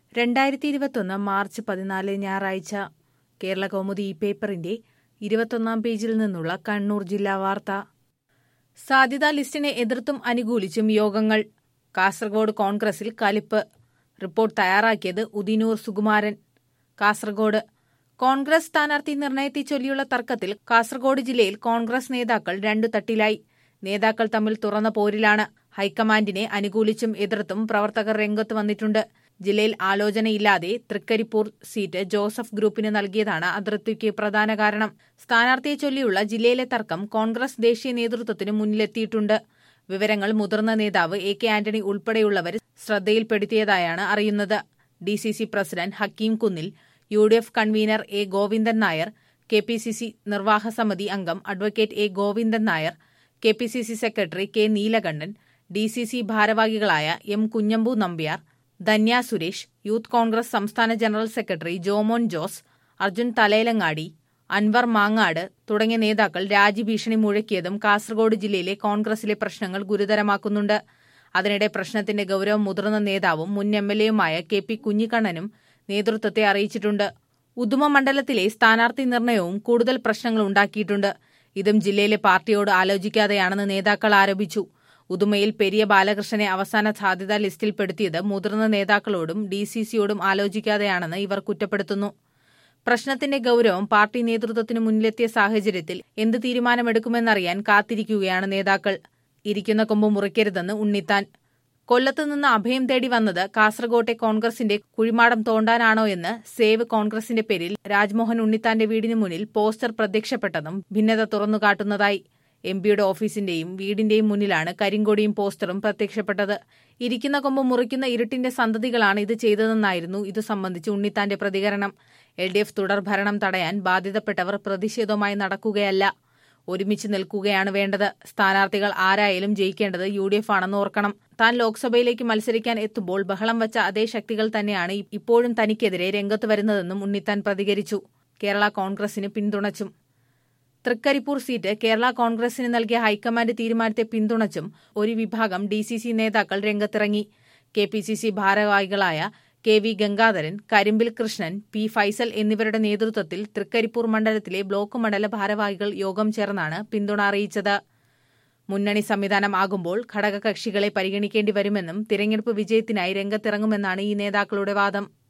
രണ്ടായിരത്തി ഇരുപത്തൊന്ന് മാർച്ച് പതിനാല് ഞായറാഴ്ച കേരള കൗമുദി ഈ പേപ്പറിന്റെ ഇരുപത്തൊന്നാം പേജിൽ നിന്നുള്ള കണ്ണൂർ ജില്ലാ വാർത്ത സാധ്യതാ ലിസ്റ്റിനെ എതിർത്തും അനുകൂലിച്ചും യോഗങ്ങൾ കാസർഗോഡ് കോൺഗ്രസിൽ കലിപ്പ് റിപ്പോർട്ട് തയ്യാറാക്കിയത് ഉദിനൂർ സുകുമാരൻ കാസർഗോഡ് കോൺഗ്രസ് സ്ഥാനാർത്ഥി നിർണയത്തെ ചൊല്ലിയുള്ള തർക്കത്തിൽ കാസർഗോഡ് ജില്ലയിൽ കോൺഗ്രസ് നേതാക്കൾ രണ്ടു തട്ടിലായി നേതാക്കൾ തമ്മിൽ തുറന്ന പോരിലാണ് ഹൈക്കമാൻഡിനെ അനുകൂലിച്ചും എതിർത്തും പ്രവർത്തകർ രംഗത്ത് വന്നിട്ടുണ്ട് ജില്ലയിൽ ആലോചനയില്ലാതെ തൃക്കരിപ്പൂർ സീറ്റ് ജോസഫ് ഗ്രൂപ്പിന് നൽകിയതാണ് അതൃപ്തിക്ക് പ്രധാന കാരണം സ്ഥാനാർത്ഥിയെ ചൊല്ലിയുള്ള ജില്ലയിലെ തർക്കം കോൺഗ്രസ് ദേശീയ നേതൃത്വത്തിന് മുന്നിലെത്തിയിട്ടുണ്ട് വിവരങ്ങൾ മുതിർന്ന നേതാവ് എ കെ ആന്റണി ഉൾപ്പെടെയുള്ളവർ ശ്രദ്ധയിൽപ്പെടുത്തിയതായാണ് അറിയുന്നത് D C C president Hakeem Kunnil U D F convener A Govindan Nair K P C C നിർവാഹക സമിതി അംഗം advocate A Govindan Nair K P C C secretary K Neelakandan D C C ഭാരവാഹികളായ എം കുഞ്ഞമ്പു നമ്പ്യാർ ധന്യ സുരേഷ് യൂത്ത് കോൺഗ്രസ് സംസ്ഥാന ജനറൽ സെക്രട്ടറി ജോമോൻ ജോസ് അർജുൻ തലയിലങ്ങാടി അൻവർ മാങ്ങാട് തുടങ്ങിയ നേതാക്കൾ രാജ്യഭീഷണി മുഴക്കിയതും കാസർഗോഡ് ജില്ലയിലെ കോൺഗ്രസിലെ പ്രശ്നങ്ങൾ ഗുരുതരമാക്കുന്നുണ്ട് അതിനിടെ പ്രശ്നത്തിന്റെ ഗൌരവം മുതിർന്ന നേതാവും മുൻ എം എൽ എയുമായ കെ പി കുഞ്ഞിക്കണ്ണനും നേതൃത്വത്തെ അറിയിച്ചിട്ടുണ്ട് ഉദുമ മണ്ഡലത്തിലെ സ്ഥാനാർത്ഥി നിർണയവും കൂടുതൽ പ്രശ്നങ്ങൾ ഉണ്ടാക്കിയിട്ടുണ്ട് ഇതും ജില്ലയിലെ പാർട്ടിയോട് ആലോചിക്കാതെയാണെന്ന് നേതാക്കൾ ആരോപിച്ചു ഉദുമയിൽ പെരിയ ബാലകൃഷ്ണനെ അവസാന സാധ്യതാ ലിസ്റ്റിൽപ്പെടുത്തിയത് മുതിർന്ന നേതാക്കളോടും ഡി സി സിയോടും ആലോചിക്കാതെയാണെന്ന് ഇവർ കുറ്റപ്പെടുത്തുന്നു പ്രശ്നത്തിന്റെ ഗൌരവം പാർട്ടി നേതൃത്വത്തിന് മുന്നിലെത്തിയ സാഹചര്യത്തിൽ എന്ത് തീരുമാനമെടുക്കുമെന്നറിയാൻ കാത്തിരിക്കുകയാണ് നേതാക്കൾ ഇരിക്കുന്ന കൊമ്പ് മുറിക്കരുതെന്ന് ഉണ്ണിത്താൻ കൊല്ലത്ത് നിന്ന് അഭയം തേടി വന്നത് കാസർകോട്ടെ കോൺഗ്രസിന്റെ കുഴിമാടം തോണ്ടാനാണോ എന്ന് സേവ് കോൺഗ്രസിന്റെ പേരിൽ രാജ്മോഹൻ ഉണ്ണിത്താന്റെ വീടിന് മുന്നിൽ പോസ്റ്റർ പ്രത്യക്ഷപ്പെട്ടതും ഭിന്നത തുറന്നുകാട്ടുന്നതായി എം പിയുടെ ഓഫീസിന്റെയും വീടിന്റെയും മുന്നിലാണ് കരിങ്കൊടിയും പോസ്റ്ററും പ്രത്യക്ഷപ്പെട്ടത് ഇരിക്കുന്ന കൊമ്പ് മുറിക്കുന്ന ഇരുട്ടിന്റെ സന്തതികളാണ് ഇത് ചെയ്തതെന്നായിരുന്നു ഇതു സംബന്ധിച്ച് ഉണ്ണിത്താന്റെ പ്രതികരണം എൽ ഡി എഫ് തുടർ ഭരണം തടയാൻ ബാധ്യതപ്പെട്ടവർ പ്രതിഷേധവുമായി നടക്കുകയല്ല ഒരുമിച്ച് നിൽക്കുകയാണ് വേണ്ടത് സ്ഥാനാർത്ഥികൾ ആരായാലും ജയിക്കേണ്ടത് യു ഡി എഫ് ആണെന്ന് ഓർക്കണം താൻ ലോക്സഭയിലേക്ക് മത്സരിക്കാൻ എത്തുമ്പോൾ ബഹളം വച്ച അതേ ശക്തികൾ തന്നെയാണ് ഇപ്പോഴും തനിക്കെതിരെ രംഗത്ത് വരുന്നതെന്നും ഉണ്ണിത്താൻ പ്രതികരിച്ചു കേരള കോൺഗ്രസിന് പിന്തുണച്ചും തൃക്കരിപ്പൂർ സീറ്റ് കേരള കോൺഗ്രസിന് നൽകിയ ഹൈക്കമാൻഡ് തീരുമാനത്തെ പിന്തുണച്ചും ഒരു വിഭാഗം ഡി സി സി നേതാക്കൾ രംഗത്തിറങ്ങി കെ പി സി സി ഭാരവാഹികളായ K V Gangadharan Karimbil Krishnan P Faisal എന്നിവരുടെ നേതൃത്വത്തിൽ തൃക്കരിപ്പൂർ മണ്ഡലത്തിലെ ബ്ലോക്ക് മണ്ഡല ഭാരവാഹികൾ യോഗം ചേർന്നാണ് പിന്തുണ അറിയിച്ചത് മുന്നണി സംവിധാനം ആകുമ്പോൾ ഘടകകക്ഷികളെ പരിഗണിക്കേണ്ടി വരുമെന്നും തിരഞ്ഞെടുപ്പ് വിജയത്തിനായി രംഗത്തിറങ്ങുമെന്നാണ് ഈ നേതാക്കളുടെ വാദം